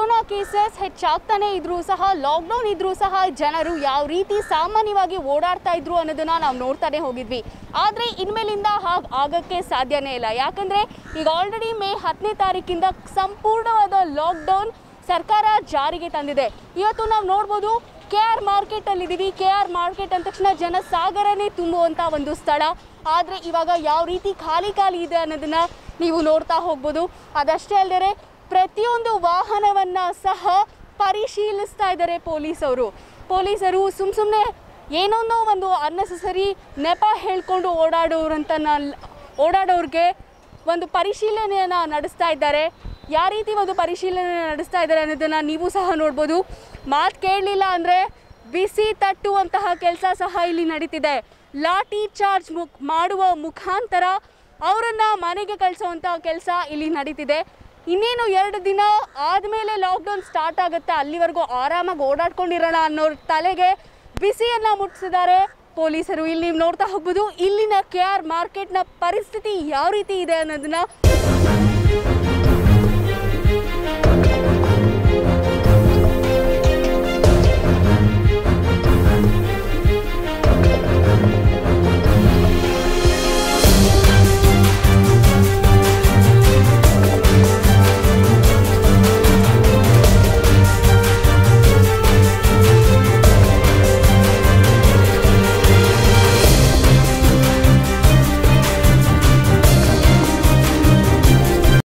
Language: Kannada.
ಕೊರೋನಾ ಕೇಸಸ್ ಹೆಚ್ಚಾಗ್ತಾನೆ ಇದ್ರೂ ಸಹ ಲಾಕ್ಡೌನ್ ಇದ್ರೂ ಸಹ ಜನರು ಯಾವ ರೀತಿ ಸಾಮಾನ್ಯವಾಗಿ ಓಡಾಡ್ತಾ ಇದ್ರು ಅನ್ನೋದನ್ನ ನಾವು ನೋಡ್ತಾನೆ ಹೋಗಿದ್ವಿ ಆದರೆ ಇನ್ಮೇಲಿಂದ ಹಾಗೆ ಆಗಕ್ಕೆ ಸಾಧ್ಯನೇ ಇಲ್ಲ ಯಾಕಂದ್ರೆ ಈಗ ಆಲ್ರೆಡಿ ಮೇ ಹತ್ತನೇ ತಾರೀಕಿಂದ ಸಂಪೂರ್ಣವಾದ ಲಾಕ್ಡೌನ್ ಸರ್ಕಾರ ಜಾರಿಗೆ ತಂದಿದೆ ಇವತ್ತು ನಾವು ನೋಡ್ಬೋದು ಕೆ ಆರ್ ಮಾರ್ಕೆಟ್ ಅಲ್ಲಿ ಇದೀವಿ ಕೆ ಆರ್ ಮಾರ್ಕೆಟ್ ಅಂದ ತಕ್ಷಣ ಜನಸಾಗರನೇ ತುಂಬುವಂತ ಒಂದು ಸ್ಥಳ ಆದರೆ ಇವಾಗ ಯಾವ ರೀತಿ ಖಾಲಿ ಖಾಲಿ ಇದೆ ಅನ್ನೋದನ್ನ ನೀವು ನೋಡ್ತಾ ಹೋಗ್ಬೋದು ಅದಷ್ಟೇ ಅಲ್ಲದೆ ಪ್ರತಿಯೊಂದು ವಾಹನವನ್ನ ಸಹ ಪರಿಶೀಲಿಸ್ತಾ ಇದ್ದಾರೆ ಪೊಲೀಸರು ಪೊಲೀಸರು ಸುಮ್ ಸುಮ್ಮನೆ ಏನೊಂದೋ ಒಂದು ಅನ್ನೆಸೆಸರಿ ನೆಪ ಹೇಳ್ಕೊಂಡು ಓಡಾಡೋರಂತ ಓಡಾಡೋರಿಗೆ ಒಂದು ಪರಿಶೀಲನೆಯನ್ನು ನಡೆಸ್ತಾ ಇದ್ದಾರೆ ಯಾವ ರೀತಿ ಒಂದು ಪರಿಶೀಲನೆ ನಡೆಸ್ತಾ ಇದ್ದಾರೆ ಅನ್ನೋದನ್ನು ನೀವು ಸಹ ನೋಡ್ಬೋದು ಮಾತು ಕೇಳಲಿಲ್ಲ ಅಂದರೆ ಬಿಸಿ ತಟ್ಟುವಂತಹ ಕೆಲಸ ಸಹ ಇಲ್ಲಿ ನಡೀತಿದೆ ಲಾಠಿ ಚಾರ್ಜ್ ಮುಖ ಮಾಡುವ ಮುಖಾಂತರ ಅವರನ್ನು ಮನೆಗೆ ಕಳಿಸುವಂಥ ಕೆಲಸ ಇಲ್ಲಿ ನಡೀತಿದೆ ಇನ್ನೇನು ಎರಡು ದಿನ ಆದಮೇಲೆ ಲಾಕ್ಡೌನ್ ಸ್ಟಾರ್ಟ್ ಆಗುತ್ತೆ ಅಲ್ಲಿವರೆಗೂ ಆರಾಮಾಗಿ ಓಡಾಡ್ಕೊಂಡಿರೋಣ ಅನ್ನೋ ತಲೆಗೆ ಬಿಸಿಯನ್ನು ಮುಟ್ಟಿಸಿದ್ದಾರೆ ಪೊಲೀಸರು ಇಲ್ಲಿ ನೀವು ನೋಡ್ತಾ ಹೋಗ್ಬೋದು ಇಲ್ಲಿನ ಕೆ ಆರ್ ಮಾರ್ಕೆಟ್ನ ಪರಿಸ್ಥಿತಿ ಯಾವ ರೀತಿ ಇದೆ ಅನ್ನೋದನ್ನ